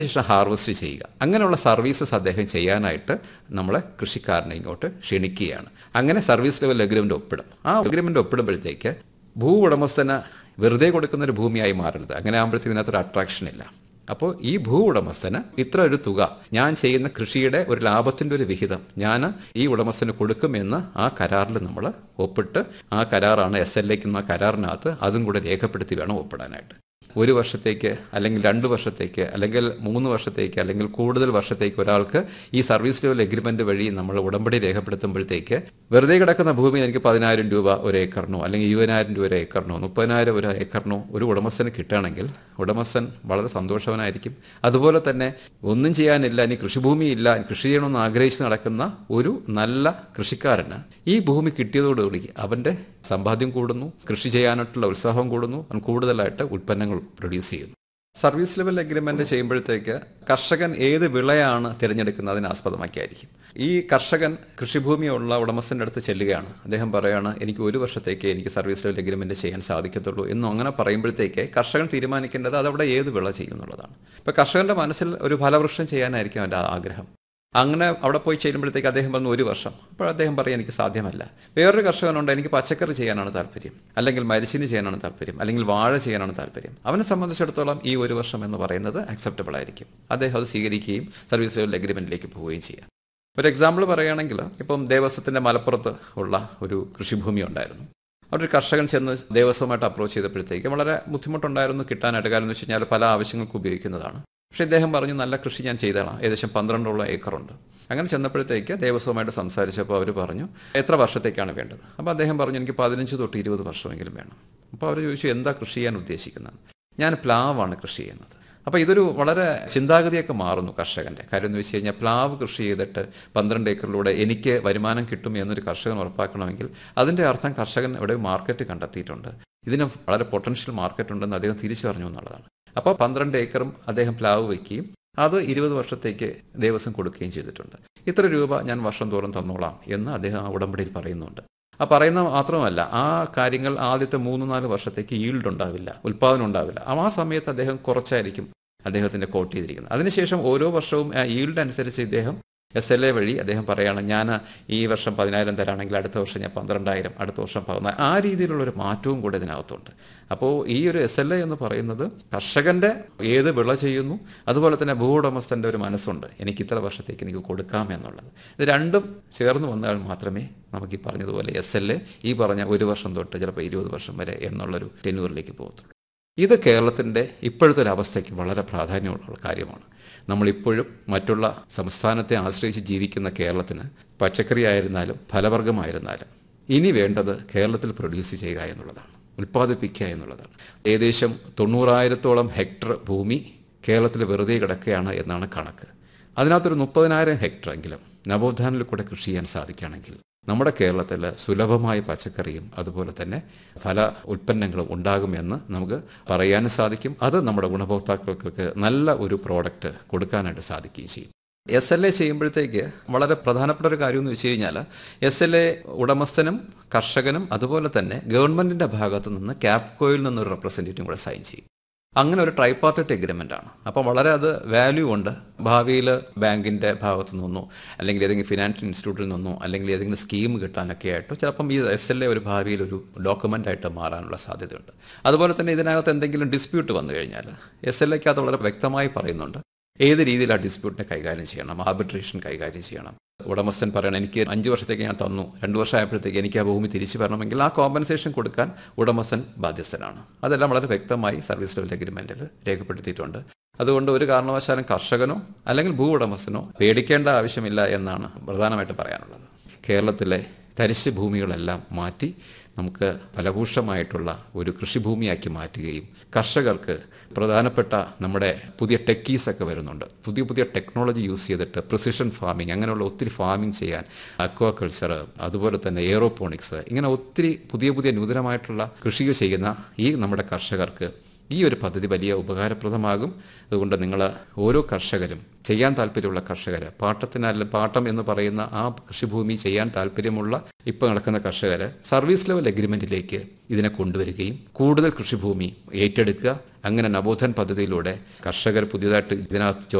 ശേഷം ഹാർവസ്റ്റ് ചെയ്യുക അങ്ങനെയുള്ള സർവീസസ് അദ്ദേഹം ചെയ്യാനായിട്ട് നമ്മളെ കൃഷിക്കാരനെ ഇങ്ങോട്ട് ക്ഷണിക്കുകയാണ് അങ്ങനെ സർവീസ് ലെവൽ അഗ്രിമെൻ്റ് ഒപ്പിടും ആ അഗ്രിമെൻ്റ് ഒപ്പിടുമ്പോഴത്തേക്ക് ഭൂ ഉടമസ്ഥന് വെറുതെ കൊടുക്കുന്ന ഒരു ഭൂമിയായി മാറരുത് അങ്ങനെ ആകുമ്പോഴത്തേക്ക് ഇതിനകത്തൊരു അട്രാക്ഷൻ ഇല്ല അപ്പോൾ ഈ ഭൂ ഉടമസ്ഥന് ഇത്ര ഒരു തുക ഞാൻ ചെയ്യുന്ന കൃഷിയുടെ ഒരു ലാഭത്തിൻ്റെ ഒരു വിഹിതം ഞാൻ ഈ ഉടമസ്ഥന് കൊടുക്കുമെന്ന് ആ കരാറിൽ നമ്മൾ ഒപ്പിട്ട് ആ കരാറാണ് എസ് എൽ എക്കുന്ന കരാറിനകത്ത് അതും കൂടെ രേഖപ്പെടുത്തി വേണം ഒപ്പിടാനായിട്ട് ഒരു വർഷത്തേക്ക് അല്ലെങ്കിൽ രണ്ട് വർഷത്തേക്ക് അല്ലെങ്കിൽ മൂന്ന് വർഷത്തേക്ക് അല്ലെങ്കിൽ കൂടുതൽ വർഷത്തേക്ക് ഒരാൾക്ക് ഈ സർവീസ് ലെവൽ എഗ്രിമെന്റ് വഴി നമ്മൾ ഉടമ്പടി രേഖപ്പെടുത്തുമ്പോഴത്തേക്ക് വെറുതെ കിടക്കുന്ന ഭൂമി എനിക്ക് പതിനായിരം രൂപ ഒരു ഏക്കറിനോ അല്ലെങ്കിൽ ഇരുപതിനായിരം രൂപ ഒരു ഏക്കറിനോ മുപ്പതിനായിരം ഒരു ഏക്കറിനോ ഒരു ഉടമസ്ഥന് കിട്ടുകയാണെങ്കിൽ ഉടമസ്ഥൻ വളരെ സന്തോഷവനായിരിക്കും അതുപോലെ തന്നെ ഒന്നും ചെയ്യാനില്ല ഇനി കൃഷിഭൂമി ഇല്ല കൃഷി ചെയ്യണമെന്ന് ആഗ്രഹിച്ച് നടക്കുന്ന ഒരു നല്ല കൃഷിക്കാരന് ഈ ഭൂമി കിട്ടിയതോടുകൂടി അവൻ്റെ സമ്പാദ്യം കൂടുന്നു കൃഷി ചെയ്യാനായിട്ടുള്ള ഉത്സാഹം കൂടുന്നു അവൻ കൂടുതലായിട്ട് ഉൽപ്പന്നങ്ങൾ പ്രൊഡ്യൂസ് ചെയ്യുന്നു സർവീസ് ലെവൽ എഗ്രിമെന്റ് ചെയ്യുമ്പോഴത്തേക്ക് കർഷകൻ ഏത് വിളയാണ് തിരഞ്ഞെടുക്കുന്നതിനെ ആസ്പദമാക്കിയായിരിക്കും ഈ കർഷകൻ കൃഷിഭൂമിയുള്ള ഉടമസ്ഥൻ്റെ അടുത്ത് ചെല്ലുകയാണ് അദ്ദേഹം പറയാണ് എനിക്ക് ഒരു വർഷത്തേക്ക് എനിക്ക് സർവീസ് ലെവൽ എഗ്രിമെന്റ് ചെയ്യാൻ സാധിക്കത്തുള്ളൂ എന്നും അങ്ങനെ പറയുമ്പോഴത്തേക്ക് കർഷകൻ തീരുമാനിക്കേണ്ടത് അതവിടെ ഏത് വിള ചെയ്യും എന്നുള്ളതാണ് ഇപ്പൊ കർഷകന്റെ മനസ്സിൽ ഒരു ഫലവൃക്ഷം ചെയ്യാനായിരിക്കും അവൻ്റെ ആഗ്രഹം അങ്ങനെ അവിടെ പോയി ചെല്ലുമ്പോഴത്തേക്ക് അദ്ദേഹം പറഞ്ഞു ഒരു വർഷം അപ്പോൾ അദ്ദേഹം പറയും എനിക്ക് സാധ്യമല്ല വേറൊരു കർഷകനുണ്ട് എനിക്ക് പച്ചക്കറി ചെയ്യാനാണ് താല്പര്യം അല്ലെങ്കിൽ മരിച്ചിനി ചെയ്യാനാണ് താല്പര്യം അല്ലെങ്കിൽ വാഴ ചെയ്യാനാണ് താല്പര്യം അവനെ സംബന്ധിച്ചിടത്തോളം ഈ ഒരു വർഷം എന്ന് പറയുന്നത് അക്സെപ്റ്റബിൾ ആയിരിക്കും അദ്ദേഹം അത് സ്വീകരിക്കുകയും സർവീസ് ലെവൽ അഗ്രിമെന്റിലേക്ക് പോവുകയും ചെയ്യാം ഒരു എക്സാമ്പിൾ പറയുകയാണെങ്കിൽ ഇപ്പം ദേവസ്വത്തിന്റെ മലപ്പുറത്ത് ഉള്ള ഒരു കൃഷിഭൂമി ഉണ്ടായിരുന്നു അവിടെ ഒരു കർഷകൻ ചെന്ന് ദേവസ്വമായിട്ട് അപ്രോച്ച് ചെയ്തപ്പോഴത്തേക്ക് വളരെ ബുദ്ധിമുട്ടുണ്ടായിരുന്നു കിട്ടാനായിട്ട് കാരണം എന്ന് വെച്ച് കഴിഞ്ഞാൽ പല ആവശ്യങ്ങൾക്ക് ഉപയോഗിക്കുന്നതാണ് പക്ഷേ ഇദ്ദേഹം പറഞ്ഞു നല്ല കൃഷി ഞാൻ ചെയ്തോളാം ഏകദേശം പന്ത്രണ്ടോളം ഏക്കറുണ്ട് അങ്ങനെ ചെന്നപ്പോഴത്തേക്ക് ദേവസ്വമായിട്ട് സംസാരിച്ചപ്പോൾ അവർ പറഞ്ഞു എത്ര വർഷത്തേക്കാണ് വേണ്ടത് അപ്പോൾ അദ്ദേഹം പറഞ്ഞു എനിക്ക് പതിനഞ്ച് തൊട്ട് ഇരുപത് വർഷമെങ്കിലും വേണം അപ്പോൾ അവർ ചോദിച്ചു എന്താ കൃഷി ചെയ്യാൻ ഉദ്ദേശിക്കുന്നത് ഞാൻ പ്ലാവാണ് കൃഷി ചെയ്യുന്നത് അപ്പോൾ ഇതൊരു വളരെ ചിന്താഗതിയൊക്കെ മാറുന്നു കർഷകൻ്റെ കാര്യം എന്ന് വെച്ച് കഴിഞ്ഞാൽ പ്ലാവ് കൃഷി ചെയ്തിട്ട് പന്ത്രണ്ട് ഏക്കറിലൂടെ എനിക്ക് വരുമാനം കിട്ടും എന്നൊരു കർഷകൻ ഉറപ്പാക്കണമെങ്കിൽ അതിൻ്റെ അർത്ഥം കർഷകൻ ഇവിടെ മാർക്കറ്റ് കണ്ടെത്തിയിട്ടുണ്ട് ഇതിന് വളരെ പൊട്ടൻഷ്യൽ മാർക്കറ്റ് ഉണ്ടെന്ന് അദ്ദേഹം തിരിച്ചറിഞ്ഞു എന്നുള്ളതാണ് അപ്പോൾ പന്ത്രണ്ട് ഏക്കറും അദ്ദേഹം പ്ലാവ് വയ്ക്കുകയും അത് ഇരുപത് വർഷത്തേക്ക് ദേവസ്വം കൊടുക്കുകയും ചെയ്തിട്ടുണ്ട് ഇത്ര രൂപ ഞാൻ വർഷം തോറും തന്നോളാം എന്ന് അദ്ദേഹം ആ ഉടമ്പടിയിൽ പറയുന്നുണ്ട് ആ പറയുന്ന മാത്രമല്ല ആ കാര്യങ്ങൾ ആദ്യത്തെ മൂന്ന് നാല് വർഷത്തേക്ക് ഈൽഡ് ഉണ്ടാവില്ല ഉൽപ്പാദനം ഉണ്ടാവില്ല ആ സമയത്ത് അദ്ദേഹം കുറച്ചായിരിക്കും അദ്ദേഹത്തിന്റെ കോട്ട് ചെയ്തിരിക്കുന്നത് അതിനുശേഷം ഓരോ വർഷവും ആ ഈൽഡ് അനുസരിച്ച് ഇദ്ദേഹം എസ് എൽ എ വഴി അദ്ദേഹം പറയുകയാണ് ഞാൻ ഈ വർഷം പതിനായിരം തരാണെങ്കിൽ അടുത്ത വർഷം ഞാൻ പന്ത്രണ്ടായിരം അടുത്ത വർഷം പതിനാല് ആ രീതിയിലുള്ള ഒരു മാറ്റവും കൂടെ ഇതിനകത്തുണ്ട് അപ്പോൾ ഈ ഒരു എസ് എൽ എ എന്ന് പറയുന്നത് കർഷകന്റെ ഏത് വിള ചെയ്യുന്നു അതുപോലെ തന്നെ ഭൂ ഉടമസ്ഥന്റെ ഒരു മനസ്സുണ്ട് എനിക്ക് ഇത്ര വർഷത്തേക്ക് എനിക്ക് കൊടുക്കാം എന്നുള്ളത് ഇത് രണ്ടും ചേർന്ന് വന്നാൽ മാത്രമേ നമുക്ക് ഈ പറഞ്ഞതുപോലെ എസ് എൽ എ ഈ പറഞ്ഞ ഒരു വർഷം തൊട്ട് ചിലപ്പോൾ ഇരുപത് വർഷം വരെ എന്നുള്ളൊരു ടെന്യൂറിലേക്ക് പോകത്തുള്ളൂ ഇത് കേരളത്തിൻ്റെ ഇപ്പോഴത്തെ ഒരു അവസ്ഥയ്ക്ക് വളരെ പ്രാധാന്യമുള്ള കാര്യമാണ് നമ്മളിപ്പോഴും മറ്റുള്ള സംസ്ഥാനത്തെ ആശ്രയിച്ച് ജീവിക്കുന്ന കേരളത്തിന് പച്ചക്കറി ആയിരുന്നാലും ഫലവർഗമായിരുന്നാലും ഇനി വേണ്ടത് കേരളത്തിൽ പ്രൊഡ്യൂസ് ചെയ്യുക എന്നുള്ളതാണ് ഉൽപ്പാദിപ്പിക്കുക എന്നുള്ളതാണ് ഏകദേശം തൊണ്ണൂറായിരത്തോളം ഹെക്ടർ ഭൂമി കേരളത്തിൽ വെറുതെ കിടക്കുകയാണ് എന്നാണ് കണക്ക് അതിനകത്തൊരു മുപ്പതിനായിരം ഹെക്ടർ എങ്കിലും നവോത്ഥാനിൽ കൂടെ കൃഷി ചെയ്യാൻ സാധിക്കുകയാണെങ്കിൽ നമ്മുടെ കേരളത്തിൽ സുലഭമായ പച്ചക്കറിയും അതുപോലെ തന്നെ ഫല ഉൽപ്പന്നങ്ങളും ഉണ്ടാകുമെന്ന് നമുക്ക് പറയാനും സാധിക്കും അത് നമ്മുടെ ഗുണഭോക്താക്കൾക്ക് നല്ല ഒരു പ്രോഡക്റ്റ് കൊടുക്കാനായിട്ട് സാധിക്കുകയും ചെയ്യും എസ് എൽ എ ചെയ്യുമ്പോഴത്തേക്ക് വളരെ പ്രധാനപ്പെട്ട ഒരു കാര്യം എന്ന് വെച്ച് കഴിഞ്ഞാൽ എസ് എൽ എ ഉടമസ്ഥനും കർഷകനും അതുപോലെ തന്നെ ഗവൺമെന്റിന്റെ ഭാഗത്ത് നിന്ന് ക്യാപ്കോയിൽ നിന്നൊരു റെപ്രസെൻറ്റേറ്റീവും കൂടെ സൈൻ ചെയ്യും അങ്ങനെ ഒരു ട്രൈപാർട്ടിറ്റ് എഗ്രിമെൻ്റ് ആണ് അപ്പോൾ വളരെ അത് വാല്യൂ ഉണ്ട് ഭാവിയിൽ ബാങ്കിൻ്റെ ഭാഗത്തു നിന്നോ അല്ലെങ്കിൽ ഏതെങ്കിലും ഫിനാൻഷ്യൽ ഇൻസ്റ്റിറ്റ്യൂട്ടിൽ നിന്നോ അല്ലെങ്കിൽ ഏതെങ്കിലും സ്കീം കിട്ടാനൊക്കെ ആയിട്ടോ ചിലപ്പം ഈ എസ് എൽ എ ഒരു ഭാവിയിൽ ഒരു ഡോക്യുമെൻ്റ് ആയിട്ട് മാറാനുള്ള സാധ്യതയുണ്ട് അതുപോലെ തന്നെ ഇതിനകത്ത് എന്തെങ്കിലും ഡിസ്പ്യൂട്ട് വന്നു കഴിഞ്ഞാൽ എസ് എൽ എക്കകത്ത് വളരെ വ്യക്തമായി പറയുന്നുണ്ട് ഏത് രീതിയിൽ ആ ഡിസ്പ്യൂട്ടിനെ കൈകാര്യം ചെയ്യണം ആർബിട്രേഷൻ കൈകാര്യം ചെയ്യണം ഉടമസ്ഥൻ പറയണം എനിക്ക് അഞ്ച് വർഷത്തേക്ക് ഞാൻ തന്നു രണ്ട് വർഷമായപ്പോഴത്തേക്ക് എനിക്ക് ആ ഭൂമി തിരിച്ചു വരണമെങ്കിൽ ആ കോമ്പൻസേഷൻ കൊടുക്കാൻ ഉടമസ്ഥൻ ബാധ്യസ്ഥനാണ് അതെല്ലാം വളരെ വ്യക്തമായി സർവീസ് ലെവൽ അഗ്രിമെന്റിൽ രേഖപ്പെടുത്തിയിട്ടുണ്ട് അതുകൊണ്ട് ഒരു കാരണവശാലും കർഷകനോ അല്ലെങ്കിൽ ഭൂ ഉടമസ്ഥനോ പേടിക്കേണ്ട ആവശ്യമില്ല എന്നാണ് പ്രധാനമായിട്ട് പറയാനുള്ളത് കേരളത്തിലെ തരിശ് ഭൂമികളെല്ലാം മാറ്റി നമുക്ക് ഫലഭൂഷമായിട്ടുള്ള ഒരു കൃഷിഭൂമിയാക്കി മാറ്റുകയും കർഷകർക്ക് പ്രധാനപ്പെട്ട നമ്മുടെ പുതിയ ടെക്കീസ് ഒക്കെ വരുന്നുണ്ട് പുതിയ പുതിയ ടെക്നോളജി യൂസ് ചെയ്തിട്ട് പ്രിസിഷൻ ഫാമിംഗ് അങ്ങനെയുള്ള ഒത്തിരി ഫാമിംഗ് ചെയ്യാൻ അക്വാകൾച്ചർ അതുപോലെ തന്നെ എയറോപോണിക്സ് ഇങ്ങനെ ഒത്തിരി പുതിയ പുതിയ നൂതനമായിട്ടുള്ള കൃഷി ചെയ്യുന്ന ഈ നമ്മുടെ കർഷകർക്ക് ഈ ഒരു പദ്ധതി വലിയ ഉപകാരപ്രദമാകും അതുകൊണ്ട് നിങ്ങൾ ഓരോ കർഷകരും ചെയ്യാൻ താല്പര്യമുള്ള കർഷകർ പാട്ടത്തിനല്ല പാട്ടം എന്ന് പറയുന്ന ആ കൃഷിഭൂമി ചെയ്യാൻ താല്പര്യമുള്ള ഇപ്പോൾ നടക്കുന്ന കർഷകർ സർവീസ് ലെവൽ എഗ്രിമെന്റിലേക്ക് ഇതിനെ കൊണ്ടുവരികയും കൂടുതൽ കൃഷിഭൂമി ഏറ്റെടുക്കുക അങ്ങനെ നവോത്ഥാൻ പദ്ധതിയിലൂടെ കർഷകർ പുതിയതായിട്ട് ഇതിനകത്ത്